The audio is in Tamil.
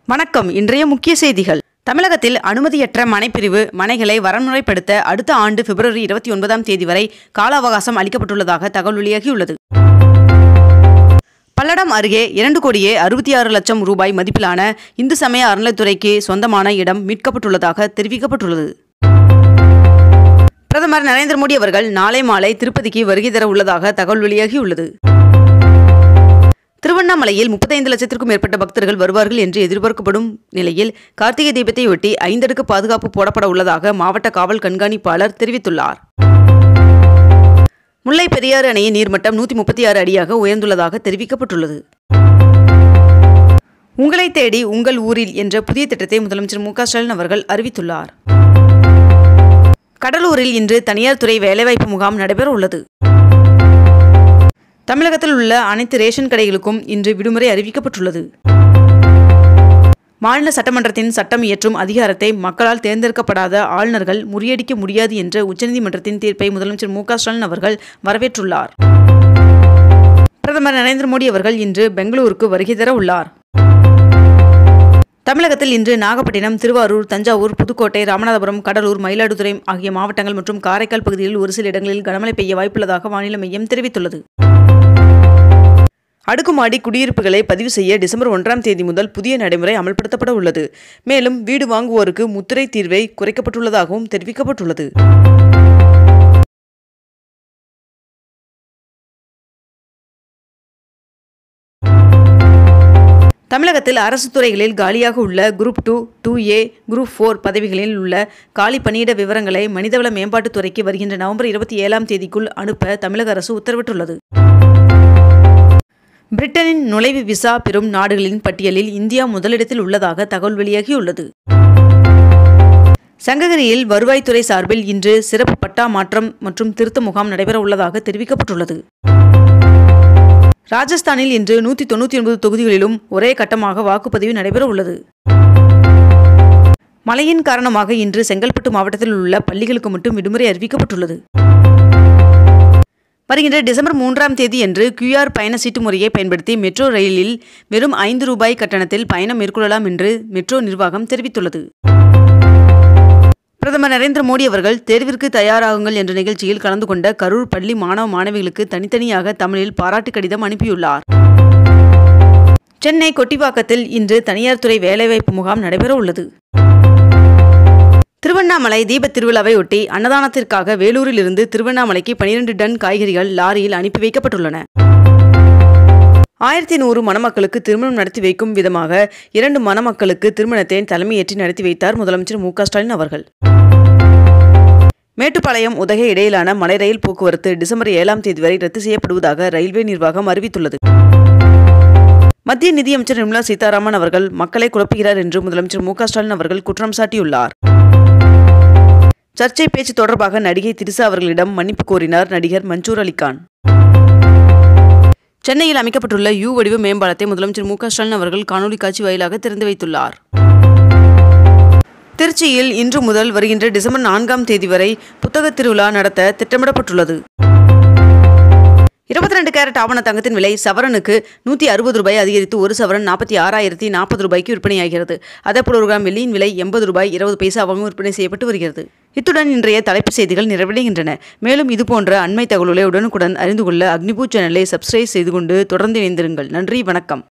வணக்கம் இன்றைய முக்கிய செய்திகள் தமிழகத்தில் அனுமதியற்ற மனைப்பிரிவு மனைகளை வரன்முறைப்படுத்த அடுத்த ஆண்டு பிப்ரவரி இருபத்தி ஒன்பதாம் தேதி வரை கால அவகாசம் அளிக்கப்பட்டுள்ளதாக தகவல் வெளியாகியுள்ளது பல்லடம் அருகே இரண்டு கோடியே அறுபத்தி ஆறு லட்சம் ரூபாய் மதிப்பிலான இந்து சமய அறநிலைத்துறைக்கு சொந்தமான இடம் மீட்கப்பட்டுள்ளதாக தெரிவிக்கப்பட்டுள்ளது பிரதமர் நரேந்திர மோடி அவர்கள் நாளை மாலை திருப்பதிக்கு வருகை தர உள்ளதாக தகவல் வெளியாகியுள்ளது திருவண்ணாமலையில் முப்பத்தைந்து லட்சத்திற்கும் மேற்பட்ட பக்தர்கள் வருவார்கள் என்று எதிர்பார்க்கப்படும் நிலையில் கார்த்திகை தீபத்தையொட்டி ஐந்தடுக்கு பாதுகாப்பு போடப்பட உள்ளதாக மாவட்ட காவல் கண்காணிப்பாளர் தெரிவித்துள்ளார் முல்லை பெரியாறு அணையின் நீர்மட்டம் நூற்றி முப்பத்தி ஆறு அடியாக உயர்ந்துள்ளதாக தெரிவிக்கப்பட்டுள்ளது உங்களை தேடி உங்கள் ஊரில் என்ற புதிய திட்டத்தை முதலமைச்சர் மு க ஸ்டாலின் அவர்கள் அறிவித்துள்ளார் கடலூரில் இன்று தனியார் துறை வேலைவாய்ப்பு முகாம் நடைபெற உள்ளது தமிழகத்தில் உள்ள அனைத்து ரேஷன் கடைகளுக்கும் இன்று விடுமுறை அறிவிக்கப்பட்டுள்ளது மாநில சட்டமன்றத்தின் சட்டம் இயற்றும் அதிகாரத்தை மக்களால் தேர்ந்தெடுக்கப்படாத ஆளுநர்கள் முறியடிக்க முடியாது என்ற உச்சநீதிமன்றத்தின் தீர்ப்பை முதலமைச்சர் மு க ஸ்டாலின் அவர்கள் வரவேற்றுள்ளார் பிரதமர் நரேந்திர மோடி அவர்கள் இன்று பெங்களூருக்கு வருகை தர உள்ளார் தமிழகத்தில் இன்று நாகப்பட்டினம் திருவாரூர் தஞ்சாவூர் புதுக்கோட்டை ராமநாதபுரம் கடலூர் மயிலாடுதுறை ஆகிய மாவட்டங்கள் மற்றும் காரைக்கால் பகுதிகளில் ஒரு சில இடங்களில் கனமழை பெய்ய வாய்ப்புள்ளதாக வானிலை மையம் தெரிவித்துள்ளது அடுக்குமாடி குடியிருப்புகளை பதிவு செய்ய டிசம்பர் ஒன்றாம் தேதி முதல் புதிய நடைமுறை அமல்படுத்தப்பட உள்ளது மேலும் வீடு வாங்குவோருக்கு முத்திரை தீர்வை குறைக்கப்பட்டுள்ளதாகவும் தெரிவிக்கப்பட்டுள்ளது தமிழகத்தில் அரசு துறைகளில் காலியாக உள்ள group two two A group four பதவிகளில் உள்ள காலி பணியிட விவரங்களை மனிதவள மேம்பாட்டுத் துறைக்கு வருகின்ற நவம்பர் இருபத்தி ஏழாம் தேதிக்குள் அனுப்ப தமிழக அரசு உத்தரவிட்டுள்ளது பிரிட்டனின் நுழைவு விசா பெறும் நாடுகளின் பட்டியலில் இந்தியா முதலிடத்தில் உள்ளதாக தகவல் வெளியாகியுள்ளது சங்ககிரியில் வருவாய்த்துறை சார்பில் இன்று சிறப்பு பட்டா மாற்றம் மற்றும் திருத்த முகாம் நடைபெற உள்ளதாக தெரிவிக்கப்பட்டுள்ளது ராஜஸ்தானில் இன்று நூற்றி தொண்ணூற்றி ஒன்பது தொகுதிகளிலும் ஒரே கட்டமாக வாக்குப்பதிவு நடைபெற உள்ளது மழையின் காரணமாக இன்று செங்கல்பட்டு மாவட்டத்தில் உள்ள பள்ளிகளுக்கு மட்டும் விடுமுறை அறிவிக்கப்பட்டுள்ளது வருகின்ற டிசம்பர் மூன்றாம் தேதி அன்று கியூஆர் பயண சீட்டு முறையை பயன்படுத்தி மெட்ரோ ரயிலில் வெறும் ஐந்து ரூபாய் கட்டணத்தில் பயணம் மேற்கொள்ளலாம் என்று மெட்ரோ நிர்வாகம் தெரிவித்துள்ளது பிரதமர் நரேந்திர மோடி அவர்கள் தேர்விற்கு தயாராகுங்கள் என்ற நிகழ்ச்சியில் கலந்து கொண்ட கரூர் பள்ளி மாணவ மாணவிகளுக்கு தனித்தனியாக தமிழில் பாராட்டு கடிதம் அனுப்பியுள்ளார் சென்னை கொட்டிப்பாக்கத்தில் இன்று தனியார் துறை வேலைவாய்ப்பு முகாம் நடைபெற உள்ளது திருவண்ணாமலை தீபத் திருவிழாவை ஒட்டி அன்னதானத்திற்காக வேலூரிலிருந்து திருவண்ணாமலைக்கு பனிரெண்டு டன் காய்கறிகள் லாரியில் அனுப்பி வைக்கப்பட்டுள்ளன ஆயிரத்தி நூறு மணமக்களுக்கு திருமணம் நடத்தி வைக்கும் விதமாக இரண்டு மணமக்களுக்கு திருமணத்தை தலைமையேற்றி நடத்தி வைத்தார் முதலமைச்சர் மு ஸ்டாலின் அவர்கள் மேட்டுப்பாளையம் உதகை இடையிலான மலை ரயில் போக்குவரத்து டிசம்பர் ஏழாம் தேதி வரை ரத்து செய்யப்படுவதாக ரயில்வே நிர்வாகம் அறிவித்துள்ளது மத்திய நிதியமைச்சர் நிர்மலா சீதாராமன் அவர்கள் மக்களை குழப்புகிறார் என்று முதலமைச்சர் மு ஸ்டாலின் அவர்கள் குற்றம் சாட்டியுள்ளார் சர்ச்சை பேச்சு தொடர்பாக நடிகை திரிசா அவர்களிடம் மன்னிப்பு கோரினார் நடிகர் மன்சூர் அலிகான் சென்னையில் அமைக்கப்பட்டுள்ள யூ வடிவ மேம்பாலத்தை முதலமைச்சர் மு ஸ்டாலின் அவர்கள் காணொலி காட்சி வாயிலாக திறந்து வைத்துள்ளார் திருச்சியில் இன்று முதல் வருகின்ற டிசம்பர் நான்காம் தேதி வரை புத்தக திருவிழா நடத்த திட்டமிடப்பட்டுள்ளது இருபத்தி ரெண்டு கேரட் ஆவண தங்கத்தின் விலை சவரனுக்கு நூற்றி அறுபது ரூபாய் அதிகரித்து ஒரு சவரன் நாற்பத்தி ஆறாயிரத்தி நாற்பது ரூபாய்க்கு விற்பனையாகிறது அதேபோல் ஒரு கிராம் வெள்ளியின் விலை எண்பது ரூபாய் இருபது பைசாவாகவும் விற்பனை செய்யப்பட்டு வருகிறது இத்துடன் இன்றைய தலைப்புச் செய்திகள் நிறைவடைகின்றன மேலும் இதுபோன்ற அண்மை தகவல்களை உடனுக்குடன் அறிந்து கொள்ள அக்னிபூ சேனலை சப்ஸ்கிரைப் செய்து கொண்டு தொடர்ந்து இணைந்திருங்கள் நன்றி வணக்கம்